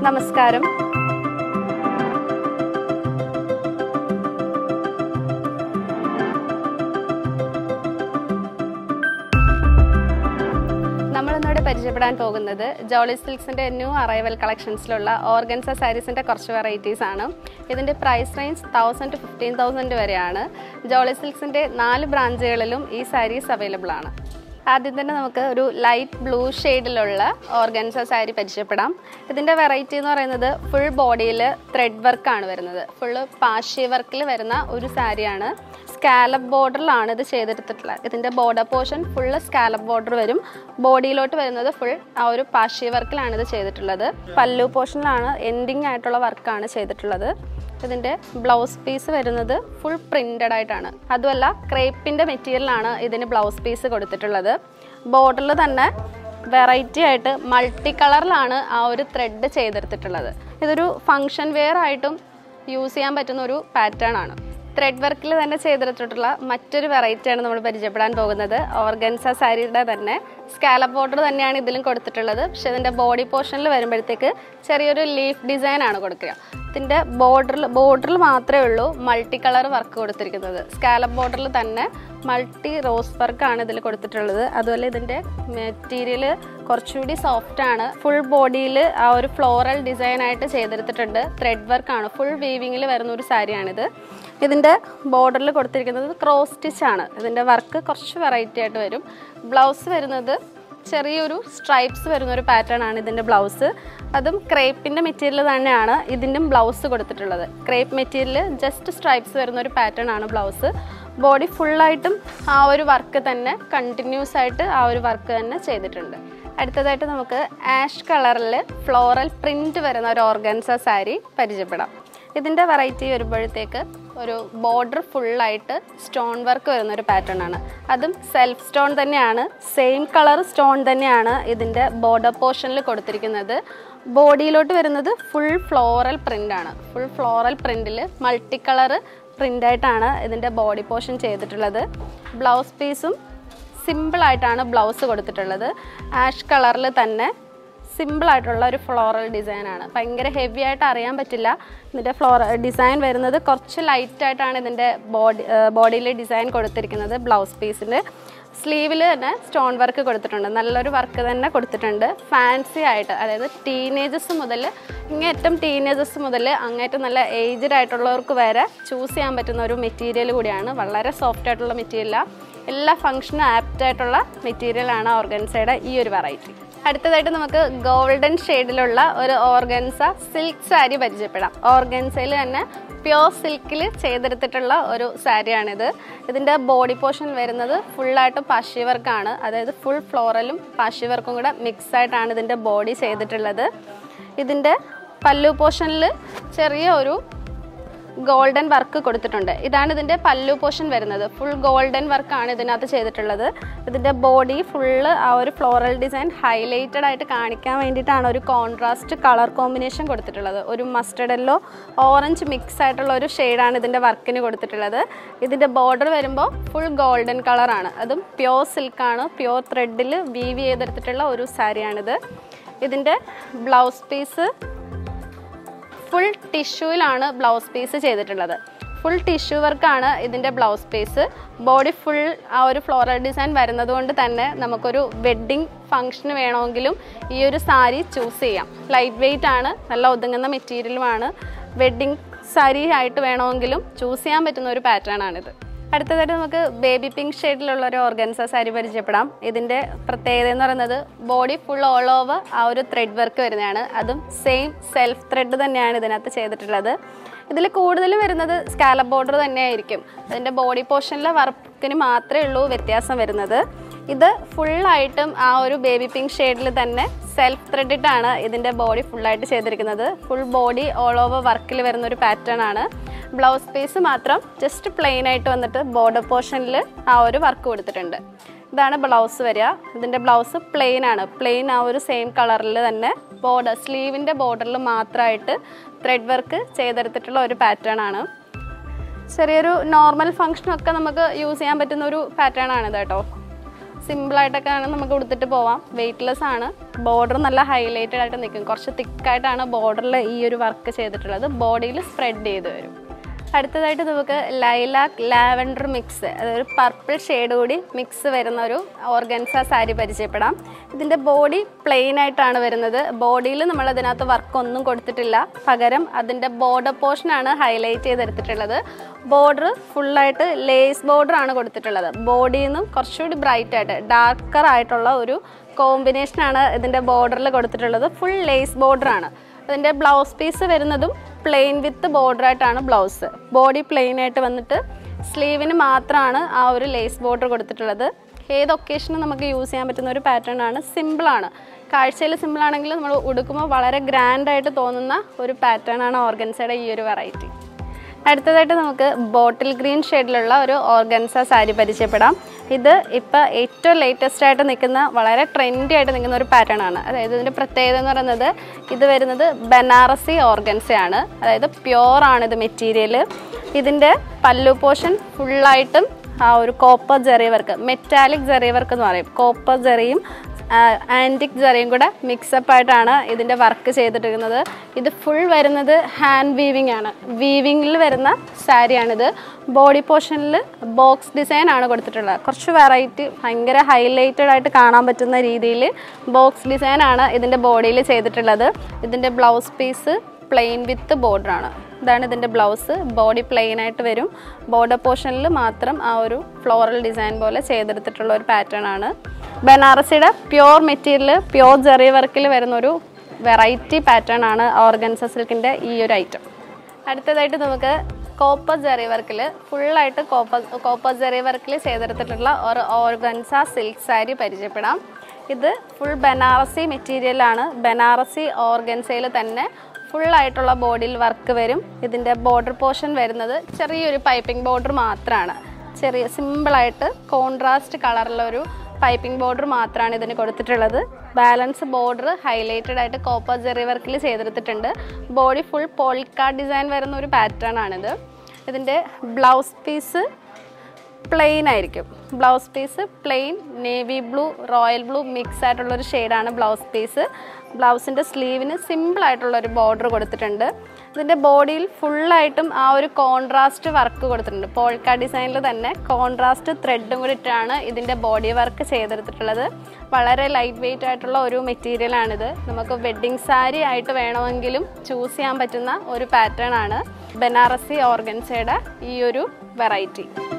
നമസ്കാരം നമ്മളിന്നിവിടെ പരിചയപ്പെടാൻ പോകുന്നത് ജോളി സിൽക്സിന്റെ ന്യൂ അറൈവൽ കളക്ഷൻസിലുള്ള ഓർഗൻസ സാരീസിന്റെ കുറച്ച് വെറൈറ്റീസ് ആണ് ഇതിന്റെ price range thousand to fifteen thousand വരെയാണ് ജോളി സിൽക്സിന്റെ നാല് ബ്രാഞ്ചുകളിലും ഈ സാരീസ് അവൈലബിൾ ആണ് ആദ്യം തന്നെ നമുക്ക് ഒരു ലൈറ്റ് ബ്ലൂ ഷെയ്ഡിലുള്ള ഓർഗൻസ സാരി പരിചയപ്പെടാം ഇതിൻ്റെ വെറൈറ്റി എന്ന് പറയുന്നത് ഫുൾ ബോഡിയിൽ ത്രെഡ് വർക്കാണ് വരുന്നത് ഫുള്ള് പാഷ്യ വർക്കിൽ വരുന്ന ഒരു സാരിയാണ് സ്കാലപ്പ് ബോർഡറിലാണ് ഇത് ചെയ്തെടുത്തിട്ടുള്ളത് ഇതിൻ്റെ border portion full scallop border വരും ബോഡിയിലോട്ട് വരുന്നത് ഫുൾ ആ ഒരു പാഷ്യ വർക്കിലാണ് ഇത് ചെയ്തിട്ടുള്ളത് പല്ലു പോർഷനിലാണ് എൻഡിങ് ആയിട്ടുള്ള വർക്കാണ് ചെയ്തിട്ടുള്ളത് ഇതിൻ്റെ ബ്ലൗസ് പീസ് വരുന്നത് ഫുൾ പ്രിൻറ്റഡ് ആയിട്ടാണ് അതുമല്ല ക്രേപ്പിൻ്റെ മെറ്റീരിയലാണ് ഇതിന് ബ്ലൗസ് പീസ് കൊടുത്തിട്ടുള്ളത് ബോർഡറിൽ തന്നെ വെറൈറ്റി ആയിട്ട് മൾട്ടി കളറിലാണ് ആ ഒരു ത്രെഡ് ചെയ്തെടുത്തിട്ടുള്ളത് ഇതൊരു ഫങ്ഷൻ വെയർ ആയിട്ടും യൂസ് ചെയ്യാൻ പറ്റുന്ന ഒരു പാറ്റേൺ ആണ് ത്രെഡ് വർക്കിൽ തന്നെ ചെയ്തെടുത്തിട്ടുള്ള മറ്റൊരു വെറൈറ്റിയാണ് നമ്മൾ പരിചയപ്പെടാൻ പോകുന്നത് ഓർഗൻസ സാരിയുടെ തന്നെ സ്കാലപ്പ് ബോർഡർ തന്നെയാണ് ഇതിലും കൊടുത്തിട്ടുള്ളത് പക്ഷെ ഇതിൻ്റെ ബോഡി പോർഷനിൽ വരുമ്പോഴത്തേക്ക് ചെറിയൊരു ലീഫ് ഡിസൈൻ ആണ് കൊടുക്കുക ഇതിൻ്റെ ബോർഡറിൽ ബോർഡറിൽ മാത്രമേ ഉള്ളൂ മൾട്ടി കളർ വർക്ക് കൊടുത്തിരിക്കുന്നത് സ്കാലപ്പ് ബോർഡറിൽ തന്നെ മൾട്ടി റോസ് വർക്കാണ് ഇതിൽ കൊടുത്തിട്ടുള്ളത് അതുപോലെ ഇതിൻ്റെ മെറ്റീരിയൽ കുറച്ചുകൂടി സോഫ്റ്റ് ആണ് ഫുൾ ബോഡിയിൽ ആ ഒരു ഫ്ലോറൽ ഡിസൈൻ ആയിട്ട് ചെയ്തെടുത്തിട്ടുണ്ട് ത്രെഡ് വർക്കാണ് ഫുൾ വീവിങ്ങിൽ വരുന്ന ഒരു സാരിയാണിത് ഇതിൻ്റെ ബോർഡറിൽ കൊടുത്തിരിക്കുന്നത് ക്രോസ് സ്റ്റിച്ച് ആണ് ഇതിൻ്റെ വർക്ക് കുറച്ച് വെറൈറ്റി ആയിട്ട് വരും ബ്ലൗസ് വരുന്നത് ചെറിയൊരു സ്ട്രൈപ്സ് വരുന്ന ഒരു പാറ്റേൺ ആണ് ഇതിൻ്റെ ബ്ലൗസ് അതും ക്രേപ്പിൻ്റെ മെറ്റീരിയൽ തന്നെയാണ് ഇതിൻ്റെ ബ്ലൗസ് കൊടുത്തിട്ടുള്ളത് ക്രേപ്പ് മെറ്റീരിയൽ ജസ്റ്റ് സ്ട്രൈപ്സ് വരുന്ന ഒരു പാറ്റേൺ ആണ് ബ്ലൗസ് ബോഡി ഫുള്ളായിട്ടും ആ ഒരു വർക്ക് തന്നെ കണ്ടിന്യൂസ് ആയിട്ട് ആ ഒരു വർക്ക് തന്നെ ചെയ്തിട്ടുണ്ട് അടുത്തതായിട്ട് നമുക്ക് ആഷ് കളറിൽ ഫ്ലോറൽ പ്രിൻറ്റ് വരുന്ന ഒരു ഓർഗൻസ സാരി പരിചയപ്പെടാം ഇതിൻ്റെ വെറൈറ്റി വരുമ്പോഴത്തേക്ക് ഒരു ബോർഡർ ഫുള്ളായിട്ട് സ്റ്റോൺ വർക്ക് വരുന്ന ഒരു പാറ്റേൺ ആണ് അതും സെൽഫ് സ്റ്റോൺ തന്നെയാണ് സെയിം കളർ സ്റ്റോൺ തന്നെയാണ് ഇതിൻ്റെ ബോർഡർ പോർഷനിൽ കൊടുത്തിരിക്കുന്നത് ബോഡിയിലോട്ട് വരുന്നത് ഫുൾ ഫ്ലോറൽ പ്രിൻ്റ് ആണ് ഫുൾ ഫ്ലോറൽ പ്രിൻറ്റിൽ മൾട്ടി കളർ പ്രിൻ്റായിട്ടാണ് ഇതിൻ്റെ ബോഡി പോർഷൻ ചെയ്തിട്ടുള്ളത് ബ്ലൗസ് പീസും സിമ്പിളായിട്ടാണ് ബ്ലൗസ് കൊടുത്തിട്ടുള്ളത് ആഷ് കളറിൽ തന്നെ സിമ്പിൾ ആയിട്ടുള്ള ഒരു ഫ്ലോറൽ ഡിസൈൻ ആണ് ഭയങ്കര ഹെവി ആയിട്ട് അറിയാൻ പറ്റില്ല ഇതിൻ്റെ ഫ്ലോറ ഡിസൈൻ വരുന്നത് കുറച്ച് ലൈറ്റ് ആയിട്ടാണ് ഇതിൻ്റെ ബോഡി ബോഡിയിൽ ഡിസൈൻ കൊടുത്തിരിക്കുന്നത് ബ്ലൗസ് പീസിൻ്റെ സ്ലീവിൽ തന്നെ സ്റ്റോൺ വർക്ക് കൊടുത്തിട്ടുണ്ട് നല്ലൊരു വർക്ക് തന്നെ കൊടുത്തിട്ടുണ്ട് ഫാൻസി ആയിട്ട് അതായത് ടീനേജസ് മുതൽ ഇങ്ങേറ്റം ടീനേജസ് മുതൽ അങ്ങേറ്റം നല്ല ഏജ്ഡ് ആയിട്ടുള്ളവർക്ക് വരെ ചൂസ് ചെയ്യാൻ പറ്റുന്ന ഒരു മെറ്റീരിയൽ കൂടിയാണ് വളരെ സോഫ്റ്റ് ആയിട്ടുള്ള മെറ്റീരിയലാണ് എല്ലാ ഫങ്ഷനും ആപ്റ്റ് ആയിട്ടുള്ള മെറ്റീരിയലാണ് ഓർഗൻസയുടെ ഈ ഒരു വെറൈറ്റി അടുത്തതായിട്ട് നമുക്ക് ഗോൾഡൻ ഷെയ്ഡിലുള്ള ഒരു ഓർഗൻസ സിൽക്ക് സാരി പരിചയപ്പെടാം ഓർഗൻസയിൽ തന്നെ പ്യോർ സിൽക്കിൽ ചെയ്തെടുത്തിട്ടുള്ള ഒരു സാരിയാണിത് ഇതിൻ്റെ ബോഡി പോർഷൻ വരുന്നത് ഫുള്ളായിട്ട് പാഷി വർക്കാണ് അതായത് ഫുൾ ഫ്ലോറലും പാഷി വർക്കും കൂടെ മിക്സ് ആയിട്ടാണ് ഇതിൻ്റെ ബോഡി ചെയ്തിട്ടുള്ളത് ഇതിൻ്റെ പല്ലു പോർഷനിൽ ചെറിയ ഒരു ഗോൾഡൻ വർക്ക് കൊടുത്തിട്ടുണ്ട് ഇതാണ് ഇതിൻ്റെ പല്ലു പോർഷൻ വരുന്നത് ഫുൾ ഗോൾഡൻ വർക്കാണ് ഇതിനകത്ത് ചെയ്തിട്ടുള്ളത് ഇതിൻ്റെ ബോഡി ഫുള്ള് ആ ഒരു ഫ്ലോറൽ ഡിസൈൻ ഹൈലൈറ്റഡ് ആയിട്ട് കാണിക്കാൻ വേണ്ടിയിട്ടാണ് ഒരു കോൺട്രാസ്റ്റ് കളർ കോമ്പിനേഷൻ കൊടുത്തിട്ടുള്ളത് ഒരു മസ്റ്റർഡ് യെല്ലോ ഓറഞ്ച് മിക്സ് ആയിട്ടുള്ള ഒരു ഷെയ്ഡാണ് ഇതിൻ്റെ വർക്കിന് കൊടുത്തിട്ടുള്ളത് ഇതിൻ്റെ ബോർഡർ വരുമ്പോൾ ഫുൾ ഗോൾഡൻ കളറാണ് അതും പ്യോർ സിൽക്കാണ് പ്യോർ ത്രെഡിൽ വീവ് ചെയ്തെടുത്തിട്ടുള്ള ഒരു സാരിയാണിത് ഇതിൻ്റെ ബ്ലൗസ് പീസ് ഫുൾ ടിഷ്യൂവിലാണ് ബ്ലൗസ് പീസ് ചെയ്തിട്ടുള്ളത് ഫുൾ ടിഷ്യൂ വർക്കാണ് ഇതിൻ്റെ ബ്ലൗസ് പീസ് ബോഡി ഫുൾ ആ ഒരു ഫ്ലോറൽ ഡിസൈൻ വരുന്നത് കൊണ്ട് തന്നെ നമുക്കൊരു വെഡ്ഡിങ് ഫങ്ഷന് വേണമെങ്കിലും ഈ ഒരു സാരി ചൂസ് ചെയ്യാം ലൈറ്റ് വെയ്റ്റ് ആണ് നല്ല ഒതുങ്ങുന്ന മെറ്റീരിയലുമാണ് വെഡ്ഡിങ് സാരി ആയിട്ട് വേണമെങ്കിലും ചൂസ് ചെയ്യാൻ പറ്റുന്ന ഒരു പാറ്റേൺ ആണിത് അടുത്തതായിട്ട് നമുക്ക് ബേബി പിങ്ക് ഷെയ്ഡിലുള്ള ഒരു ഓർഗൻസ സാരി പരിചയപ്പെടാം ഇതിൻ്റെ പ്രത്യേകത എന്ന് പറയുന്നത് ബോഡി ഫുൾ ഓൾ ഓവർ ആ ഒരു ത്രെഡ് വർക്ക് വരുന്നതാണ് അതും സെയിം സെൽഫ് ത്രെഡ് തന്നെയാണ് ഇതിനകത്ത് ചെയ്തിട്ടുള്ളത് ഇതിൽ കൂടുതൽ വരുന്നത് സ്കാലപ്പ് ബോർഡർ തന്നെയായിരിക്കും അതിൻ്റെ ബോഡി പോർഷനിലെ വർക്കിന് മാത്രമേ ഉള്ളൂ വ്യത്യാസം വരുന്നത് ഇത് ഫുള്ളായിട്ടും ആ ഒരു ബേബി പിങ്ക് ഷെയ്ഡിൽ തന്നെ സെൽഫ് ത്രെഡിട്ടാണ് ഇതിൻ്റെ ബോഡി ഫുള്ളായിട്ട് ചെയ്തിരിക്കുന്നത് ഫുൾ ബോഡി ഓൾ ഓവർ വർക്കിൽ വരുന്ന ഒരു പാറ്റേൺ ആണ് ബ്ലൗസ് പീസ് മാത്രം ജസ്റ്റ് പ്ലെയിൻ ആയിട്ട് വന്നിട്ട് ബോർഡർ പോർഷനിൽ ആ ഒരു വർക്ക് കൊടുത്തിട്ടുണ്ട് ഇതാണ് ബ്ലൗസ് വരിക ഇതിൻ്റെ ബ്ലൗസ് പ്ലെയിൻ ആണ് പ്ലെയിൻ ആ ഒരു സെയിം കളറിൽ തന്നെ ബോർഡർ സ്ലീവിൻ്റെ ബോർഡറിൽ മാത്രമായിട്ട് ത്രെഡ് വർക്ക് ചെയ്തെടുത്തിട്ടുള്ള ഒരു പാറ്റേൺ ആണ് ചെറിയൊരു നോർമൽ ഫങ്ഷനൊക്കെ നമുക്ക് യൂസ് ചെയ്യാൻ പറ്റുന്ന ഒരു പാറ്റേൺ ആണ് ഇത് കേട്ടോ സിമ്പിളായിട്ടൊക്കെയാണ് നമുക്ക് കൊടുത്തിട്ട് പോവാം വെയ്റ്റ്ലെസ് ആണ് ബോർഡർ നല്ല ഹൈലൈറ്റഡ് ആയിട്ട് നിൽക്കും കുറച്ച് തിക്കായിട്ടാണ് ബോർഡറിൽ ഈ ഒരു വർക്ക് ചെയ്തിട്ടുള്ളത് ബോഡിയിൽ സ്പ്രെഡ് ചെയ്ത് വരും അടുത്തതായിട്ട് നമുക്ക് ലൈലാക്ക് ലാവൻഡർ മിക്സ് അതൊരു പർപ്പിൾ ഷെയ്ഡ് കൂടി മിക്സ് വരുന്ന ഒരു ഓർഗൻസ സാരി പരിചയപ്പെടാം ഇതിൻ്റെ ബോഡി പ്ലെയിൻ ആയിട്ടാണ് വരുന്നത് ബോഡിയിൽ നമ്മൾ അതിനകത്ത് വർക്ക് ഒന്നും കൊടുത്തിട്ടില്ല പകരം അതിൻ്റെ ബോർഡർ പോർഷനാണ് ഹൈലൈറ്റ് ചെയ്തെടുത്തിട്ടുള്ളത് ബോർഡർ ഫുള്ളായിട്ട് ലേസ് ബോർഡർ ആണ് കൊടുത്തിട്ടുള്ളത് ബോഡിയിൽ നിന്നും കുറച്ചുകൂടി ബ്രൈറ്റ് ആയിട്ട് ഡാർക്കർ ആയിട്ടുള്ള ഒരു കോമ്പിനേഷനാണ് ഇതിൻ്റെ ബോർഡറിൽ കൊടുത്തിട്ടുള്ളത് ഫുൾ ലേസ് ബോർഡർ ആണ് അതിൻ്റെ ബ്ലൗസ് പീസ് വരുന്നതും പ്ലെയിൻ വിത്ത് ബോർഡർ ആയിട്ടാണ് ബ്ലൗസ് ബോഡി പ്ലെയിൻ ആയിട്ട് വന്നിട്ട് സ്ലീവിന് മാത്രമാണ് ആ ഒരു ലേസ് ബോർഡർ കൊടുത്തിട്ടുള്ളത് ഏത് ഒക്കേഷനും നമുക്ക് യൂസ് ചെയ്യാൻ പറ്റുന്ന ഒരു പാറ്റേൺ ആണ് സിമ്പിളാണ് കാഴ്ചയിൽ സിമ്പിൾ ആണെങ്കിൽ നമ്മൾ ഉടുക്കുമ്പോൾ വളരെ ഗ്രാൻഡ് ആയിട്ട് തോന്നുന്ന ഒരു പാറ്റേൺ ആണ് ഓർഗൻസയുടെ ഈ ഒരു വെറൈറ്റി അടുത്തതായിട്ട് നമുക്ക് ബോട്ടിൽ ഗ്രീൻ ഷെയ്ഡിലുള്ള ഒരു ഓർഗൻസ സാരി പരിചയപ്പെടാം ഇത് ഇപ്പോൾ ഏറ്റവും ലേറ്റസ്റ്റ് ആയിട്ട് നിൽക്കുന്ന വളരെ ട്രെൻഡി ആയിട്ട് നിൽക്കുന്ന ഒരു പാറ്റേൺ ആണ് അതായത് ഇതിൻ്റെ പ്രത്യേകത എന്ന് പറയുന്നത് ഇത് വരുന്നത് ബനാറസി ഓർഗൻസയാണ് അതായത് പ്യോർ ആണ് ഇത് മെറ്റീരിയൽ ഇതിൻ്റെ പല്ലു പോർഷൻ ഫുള്ളായിട്ടും ആ ഒരു copper zari work metallic zari work എന്ന് പറയും കോപ്പർ ജെറിയും ആൻറ്റിക് ജെറിയും കൂടെ മിക്സപ്പ് ആയിട്ടാണ് ഇതിൻ്റെ വർക്ക് ചെയ്തിട്ടിരിക്കുന്നത് ഇത് ഫുൾ വരുന്നത് ഹാൻഡ് വീവിംഗ് ആണ് വീവിങ്ങിൽ വരുന്ന സാരിയാണിത് ബോഡി പോർഷനിൽ ബോക്സ് ഡിസൈൻ ആണ് കൊടുത്തിട്ടുള്ളത് കുറച്ച് വെറൈറ്റി ഭയങ്കര ഹൈലൈറ്റഡ് ആയിട്ട് കാണാൻ പറ്റുന്ന രീതിയിൽ ബോക്സ് ഡിസൈൻ ആണ് ഇതിൻ്റെ ബോഡിയിൽ ചെയ്തിട്ടുള്ളത് ഇതിൻ്റെ blouse piece plain with border ആണ് ഇതാണ് ഇതിൻ്റെ ബ്ലൗസ് ബോഡി പ്ലെയിൻ ആയിട്ട് വരും ബോർഡർ പോർഷനിൽ മാത്രം ആ ഒരു ഫ്ലോറൽ ഡിസൈൻ പോലെ ചെയ്തെടുത്തിട്ടുള്ള ഒരു പാറ്റേൺ ആണ് ബനാറസിയുടെ പ്യോർ മെറ്റീരിയൽ പ്യോർ ജെറി വർക്കിൽ വരുന്ന ഒരു വെറൈറ്റി പാറ്റേൺ ആണ് ഓർഗൻസ സിൽക്കിൻ്റെ ഈ ഒരു ഐറ്റം അടുത്തതായിട്ട് നമുക്ക് കോപ്പർ ജെറി വർക്കിൽ ഫുള്ളായിട്ട് കോപ്പർ കോപ്പർ ജെറി വർക്കിൽ ചെയ്തെടുത്തിട്ടുള്ള ഒരു ഓർഗൻസ സിൽക്ക് സാരി പരിചയപ്പെടാം ഇത് ഫുൾ ബനാറസി മെറ്റീരിയലാണ് ബനാറസി ഓർഗൻസയിൽ തന്നെ ഫുള്ളായിട്ടുള്ള ബോഡിയിൽ വർക്ക് വരും ഇതിൻ്റെ ബോർഡർ പോർഷൻ വരുന്നത് ചെറിയൊരു പൈപ്പിംഗ് ബോർഡർ മാത്രമാണ് ചെറിയ സിമ്പിളായിട്ട് കോൺട്രാസ്റ്റ് കളറിലൊരു പൈപ്പിംഗ് ബോർഡർ മാത്രമാണ് ഇതിന് കൊടുത്തിട്ടുള്ളത് ബാലൻസ് ബോർഡർ ഹൈലൈറ്റഡ് ആയിട്ട് കോപ്പർ ജെറി വർക്കിൽ ചെയ്തെടുത്തിട്ടുണ്ട് ബോഡി ഫുൾ പോൾക്കാ ഡിസൈൻ വരുന്ന ഒരു പാറ്റേൺ ആണിത് ഇതിൻ്റെ ബ്ലൗസ് പീസ് പ്ലെയിൻ ആയിരിക്കും blouse piece plain navy blue royal blue mix ആയിട്ടുള്ള ഒരു ഷെയ്ഡാണ് ബ്ലൗസ് പീസ് ബ്ലൗസിൻ്റെ സ്ലീവിന് സിമ്പിൾ ആയിട്ടുള്ള ഒരു ബോർഡർ കൊടുത്തിട്ടുണ്ട് ഇതിൻ്റെ ബോഡിയിൽ ഫുള്ളായിട്ടും ആ ഒരു കോൺട്രാസ്റ്റ് വർക്ക് കൊടുത്തിട്ടുണ്ട് പോൾക്ക ഡിസൈനിൽ തന്നെ കോൺട്രാസ്റ്റ് ത്രെഡും കൂടി ഇട്ടാണ് ഇതിൻ്റെ ബോഡി വർക്ക് ചെയ്തെടുത്തിട്ടുള്ളത് വളരെ ലൈറ്റ് വെയിറ്റ് ആയിട്ടുള്ള ഒരു മെറ്റീരിയലാണിത് നമുക്ക് വെഡ്ഡിങ് സാരി ആയിട്ട് വേണമെങ്കിലും ചൂസ് ചെയ്യാൻ പറ്റുന്ന ഒരു പാറ്റേൺ ആണ് ബനാറസി ഓർഗൻസയുടെ ഈ ഒരു വെറൈറ്റി